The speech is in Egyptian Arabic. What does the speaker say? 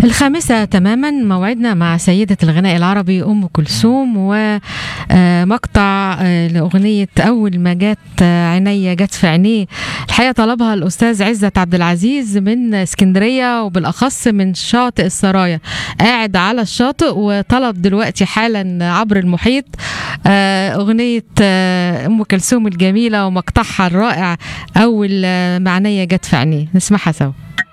الخامسة تماما موعدنا مع سيدة الغناء العربي أم كلثوم ومقطع لأغنية أول ما جت عينيا جت في عينيه الحقيقة طلبها الأستاذ عزت عبد العزيز من اسكندرية وبالأخص من شاطئ السرايا قاعد على الشاطئ وطلب دلوقتي حالا عبر المحيط أغنية أم كلثوم الجميلة ومقطعها الرائع أول معنية جت في عينيه نسمعها سوا